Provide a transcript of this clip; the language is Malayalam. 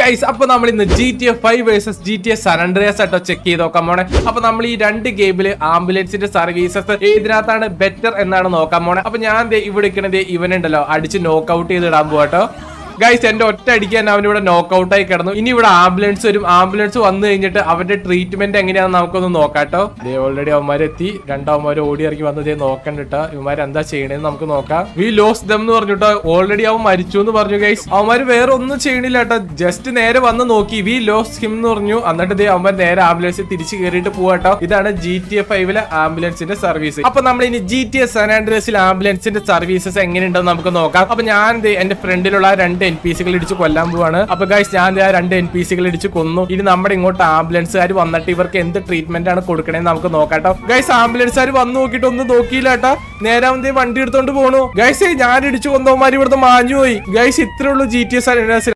ഗൈസ് അപ്പൊ നമ്മൾ ഇന്ന് G T F five versus G T S സറണ്ടേഴ്സ് ആട്ടോ ചെക്ക് ചെയ്ത് നോക്കാൻ പോണേ അപ്പൊ നമ്മൾ ഈ രണ്ട് ഗെയിമില് ആംബുലൻസിന്റെ സർവീസസ് ഏതിനകത്താണ് ബെറ്റർ എന്നാണ് നോക്കാൻ പോണേ അപ്പൊ ഞാൻ ദേ ഇവിടെ ഇരിക്കണത് ഇവനുണ്ടല്ലോ അടിച്ച് നോക്ക് ഔട്ട് ചെയ്ത് ഇടാൻ പോവാട്ടോ ഗൈസ് എന്റെ ഒറ്റ അടിക്കാൻ അവൻ ഇവിടെ നോക്ക് ഔട്ട് ആയി കിടന്നു ഇനി ഇവിടെ ആംബുലൻസ് വരും ആംബുലൻസ് വന്നു കഴിഞ്ഞിട്ട് അവന്റെ ട്രീറ്റ്മെന്റ് എങ്ങനെയാണെന്ന് നമുക്കൊന്ന് നോക്കാട്ടോ ദേ ഓൾറെഡി അവന്മാരെത്തി രണ്ടാവന്മാർ ഓടി ഇറങ്ങി വന്നത് ദേ നോക്കണ്ടിട്ടോ ഇവന്മാർ എന്താ ചെയ്യണേന്ന് നമുക്ക് നോക്കാം വി ലോസ് ദം എന്ന് പറഞ്ഞിട്ടോ ഓൾറെഡി അവൻ മരിച്ചു എന്ന് പറഞ്ഞു ഗൈസ് അവന്മാര് വേറെ ഒന്നും ചെയ്യണില്ല കേട്ടോ ജസ്റ്റ് നേരെ വന്ന് നോക്കി വി ലോസ് ഹിം എന്ന് പറഞ്ഞു എന്നിട്ട് ദേ അവന്മാർ നേരെ ആംബുലൻസിൽ തിരിച്ച് കയറിയിട്ട് പോവാട്ടോ ഇതാണ് ജി ടി എഫ് ഫൈവിലെ ആംബുലൻസിന്റെ സർവീസ് അപ്പൊ നമ്മൾ ഇനി ജി ടി എസ് സാൻഡ്രസിൽ ആംബുലൻസിന്റെ സർവീസസ് എങ്ങനെയുണ്ടെന്ന് നമുക്ക് നോക്കാം അപ്പൊ ഞാൻ ദേ എന്റെ ഫ്രണ്ടിലുള്ള ആ രണ്ട് എൻ പി സികൾ ഇടിച്ച് കൊല്ലാൻ പോവാണ് അപ്പൊ ഗൈസ് ഞാൻ ദേ ആ രണ്ട് എൻ പി സികൾ ഇടിച്ച് കൊന്നു ഇനി നമ്മുടെ ഇങ്ങോട്ട് ആംബുലൻസുകാർ വന്നിട്ട് ഇവർക്ക് എന്ത് ട്രീറ്റ്മെന്റ് ആണ് കൊടുക്കണേന്ന് നമുക്ക് നോക്കാട്ടോ ഗൈസ് ആംബുലൻസുകാർ വന്ന് നോക്കിയിട്ട് ഒന്നും നോക്കിയില്ല കേട്ടോ നേരെ അവൻ ദേ വണ്ടി എടുത്തോണ്ട് പോണു ഗൈസ് ഞാൻ ഇടിച്ചു കൊന്നവന്മാർ ഇവിടുന്ന് മാഞ്ഞു പോയി ഗൈസ് ഇത്രേ ഉള്ളൂ ജി ടി എസ്